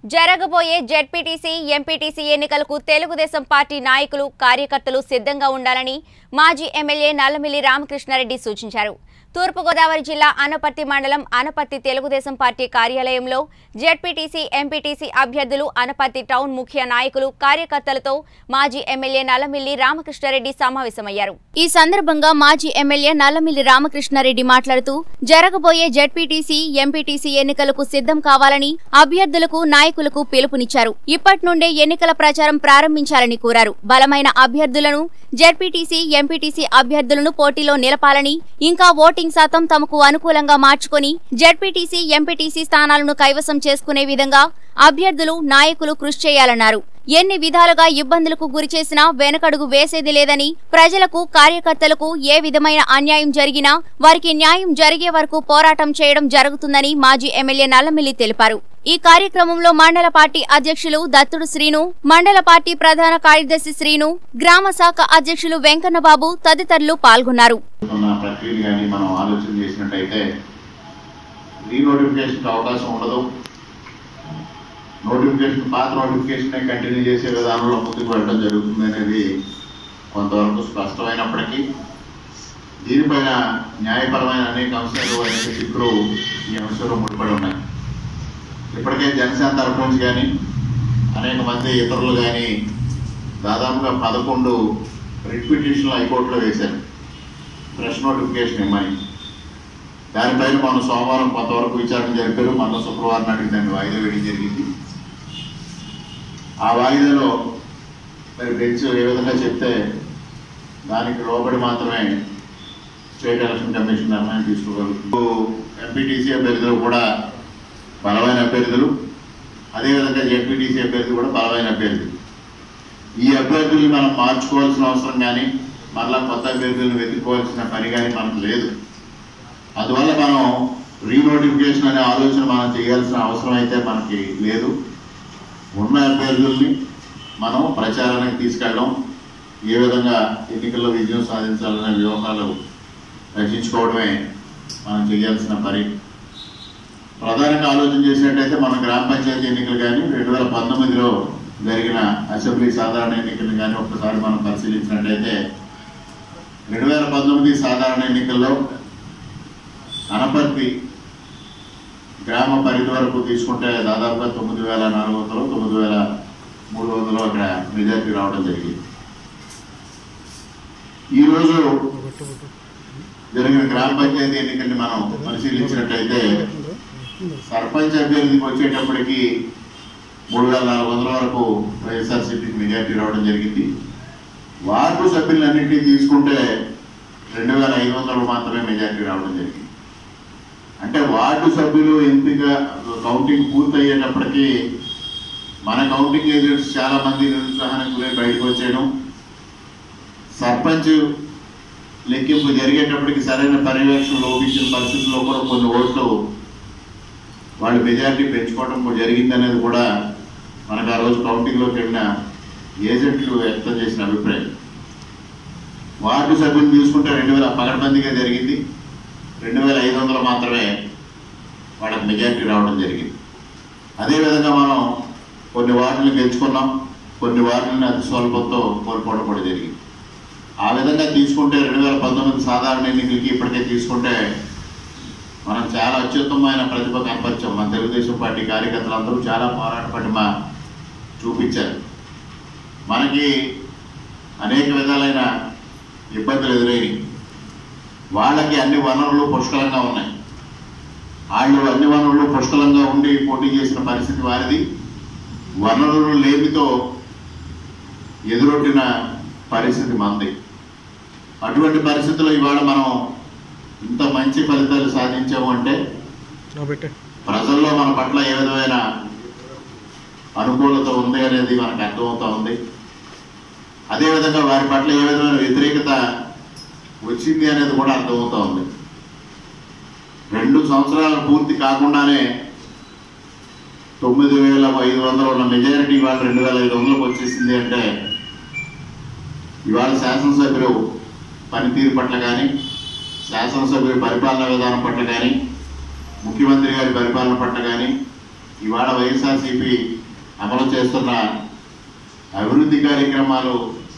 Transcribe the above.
జరగబోయే ZPTC MPTC ఎన్నికలకు Telugu Desam party నాయకులు కార్యకర్తలు సిద్ధంగా ఉండాలని మాజీ ఎమ్మెల్యే నల్లమిల్లి రామకృష్ణారెడ్డి సూచించారు తూర్పుగోదావరి జిల్లా అనపర్తి మండలం అనపర్తి తెలుగుదేశం పార్టీ కార్యాలయంలో జెడ్పీటీసీ ఎంపీటీసీ అభ్యర్థులు అనపర్తి టౌన్ ముఖ్య నాయకులు కార్యకర్తలతో మాజీ ఎమ్మెల్యే నల్లమిల్లి రామకృష్ణారెడ్డి సమావేశమయ్యారు ఈ సందర్భంగా మాజీ ఎమ్మెల్యే నల్లమిల్లి రామకృష్ణారెడ్డి మాట్లాడుతూ జరగబోయే జెడ్పీటీసీ ఎంపీటీసీ ఎన్నికలకు సిద్ధం కావాలని అభ్యర్థులకు నాయకులకు పిలుపునిచ్చారు ఇప్పటి నుండే ఎన్నికల ప్రచారం ప్రారంభించాలని కోరారు బలమైన అభ్యర్థులను జెడ్పీటీసీ ఎంపీటీసీ అభ్యర్థులను పోటీలో నిలపాలని ఇంకా ఓటింగ్ శాతం తమకు అనుకూలంగా మార్చుకొని జెడ్పీటీసీ ఎంపీటీసీ స్థానాలను కైవసం చేసుకునే విధంగా అభ్యర్థులు నాయకులు కృషి చేయాలన్నారు ఎన్ని విధాలుగా ఇబ్బందులకు గురిచేసినా వెనకడుగు వేసేది లేదని ప్రజలకు కార్యకర్తలకు ఏ విధమైన అన్యాయం జరిగినా వారికి న్యాయం జరిగే వరకు పోరాటం చేయడం జరుగుతుందని మాజీ ఎమ్మెల్యే నల్లమిల్లి తెలిపారు ఈ కార్యక్రమంలో మండల పార్టీ అధ్యక్షులు దత్తుడు శ్రీను మండల పార్టీ ప్రధాన కార్యదర్శి శ్రీను గ్రామ శాఖ అధ్యక్షులు వెంకన్నబాబు తదితరులు పాల్గొన్నారు ఉన్న ప్రక్రియను కానీ మనం ఆలోచన చేసినట్టయితే రీనోటిఫికేషన్కి అవకాశం ఉండదు నోటిఫికేషన్ పాత నోటిఫికేషన్ కంటిన్యూ చేసే విధానంలో ముందుకు వెళ్ళడం జరుగుతుంది అనేది కొంతవరకు స్పష్టమైనప్పటికీ దీనిపైన న్యాయపరమైన అనేక అంశాలు అనేక చిక్కులు ఈ అంశంలో ముడిపడి ఉన్నాయి ఇప్పటికే జనసేన తరఫు నుంచి కానీ అనేక మంది ఇతరులు కానీ దాదాపుగా పదకొండు రిట్ పిటిషన్లు హైకోర్టులో వేశారు ఫ్రెష్ నోటిఫికేషన్ ఇమ్మని దానిపైన మనం సోమవారం కొంతవరకు విచారణ జరిపారు మళ్ళీ శుక్రవారం నాటికి దాన్ని వాయిదా వేయడం జరిగింది ఆ వాయిదాలో మరి బెంచ్ ఏ విధంగా చెప్తే దానికి లోబడి మాత్రమే స్టేట్ ఎలక్షన్ కమిషన్ నిర్ణయం తీసుకోగలుగుతుంది ఎంపీటీసీ అభ్యర్థులు కూడా బలమైన అభ్యర్థులు అదేవిధంగా జెడ్పీటీసీ అభ్యర్థి కూడా బలమైన అభ్యర్థి ఈ అభ్యర్థుల్ని మనం మార్చుకోవాల్సిన అవసరం కానీ మరలా కొత్త అభ్యర్థులను వెతుక్కోవాల్సిన పని కానీ మనకు లేదు అందువల్ల మనం రీనోటిఫికేషన్ అనే ఆలోచన మనం చేయాల్సిన అవసరం అయితే మనకి లేదు ఉన్న అభ్యర్థుల్ని మనం ప్రచారానికి తీసుకెళ్ళడం ఏ విధంగా ఎన్నికల్లో విజయం సాధించాలనే వ్యూహాలు రచించుకోవడమే మనం చేయాల్సిన పని ప్రధానంగా ఆలోచన చేసినట్టయితే మన గ్రామ పంచాయతీ ఎన్నికలు కానీ రెండు వేల పంతొమ్మిదిలో జరిగిన అసెంబ్లీ సాధారణ ఎన్నికలను కానీ ఒక్కసారి మనం పరిశీలించినట్టయితే రెండు వేల పంతొమ్మిది సాధారణ ఎన్నికల్లో అనపర్తి గ్రామ పరిధి వరకు తీసుకుంటే దాదాపుగా తొమ్మిది వేల నాలుగు వందలు తొమ్మిది వేల మూడు వందలు అక్కడ మెజార్టీ రావడం జరిగింది ఈరోజు జరిగిన గ్రామ పంచాయతీ ఎన్నికల్ని మనం పరిశీలించినట్టయితే సర్పంచ్ అభ్యర్థికి వచ్చేటప్పటికి మూడు వేల నాలుగు వందల వరకు వైఎస్ఆర్సీపీకి మెజార్టీ రావడం జరిగింది వార్డు సభ్యులన్నింటినీ తీసుకుంటే రెండు వేల ఐదు వందలు మాత్రమే మెజార్టీ రావడం జరిగింది అంటే వార్డు సభ్యులు ఎంపిక కౌంటింగ్ పూర్తయ్యేటప్పటికి మన కౌంటింగ్ ఏజెంట్స్ చాలా మంది నిరుత్సాహానికి గురై బయటకు వచ్చేయడం సర్పంచ్ లెక్కింపు జరిగేటప్పటికి సరైన పర్యవేక్షణ లోపించిన పరిస్థితుల్లో కూడా కొన్ని ఓట్లు వాళ్ళు మెజారిటీ పెంచుకోవడం కూడా జరిగిందనేది కూడా మనకు ఆ రోజు కౌంటింగ్లోకి వెళ్ళిన ఏజెంట్లు వ్యక్తం చేసిన అభిప్రాయం వార్డు సభ్యులు తీసుకుంటే రెండు వేల పగడబందిగా జరిగింది రెండు వేల ఐదు వందలు మాత్రమే వాళ్ళకి మెజారిటీ రావడం జరిగింది అదేవిధంగా మనం కొన్ని వార్డులు గెలుచుకున్నాం కొన్ని వార్డులను అతి స్వల్పంతో కోల్పోవడం కూడా జరిగింది ఆ విధంగా తీసుకుంటే రెండు వేల పంతొమ్మిది సాధారణ ఎన్నికలకి ఇప్పటికే తీసుకుంటే మనం చాలా అత్యుత్తమమైన ప్రతిభ కనపరిచాం మన తెలుగుదేశం పార్టీ కార్యకర్తలందరూ చాలా పోరాట పటిమ చూపించారు మనకి అనేక విధాలైన ఇబ్బందులు ఎదురైనవి వాళ్ళకి అన్ని వనరులు పుష్కలంగా ఉన్నాయి వాళ్ళు అన్ని వనరులు పుష్కలంగా ఉండి పోటీ చేసిన పరిస్థితి వారిది వనరులు లేమితో ఎదురొట్టిన పరిస్థితి మనది అటువంటి పరిస్థితుల్లో ఇవాళ మనం ఇంత మంచి ఫలితాలు సాధించాము అంటే ప్రజల్లో మన పట్ల ఏ విధమైన అనుకూలత ఉంది అనేది మనకు అర్థమవుతా ఉంది అదేవిధంగా వారి పట్ల ఏ విధమైన వ్యతిరేకత వచ్చింది అనేది కూడా అర్థమవుతా ఉంది రెండు సంవత్సరాలు పూర్తి కాకుండానే తొమ్మిది వేల ఐదు వందలు ఉన్న మెజారిటీ ఇవాళ రెండు వేల ఐదు వందలకు వచ్చేసింది అంటే ఇవాళ శాసనసభ్యులు పనితీరు పట్ల కానీ శాసనసభ్యుల పరిపాలనా విధానం పట్ల కానీ ముఖ్యమంత్రి గారి పరిపాలన పట్ల కానీ ఇవాళ వైఎస్ఆర్సీపీ అమలు చేస్తున్న అభివృద్ధి కార్యక్రమాలు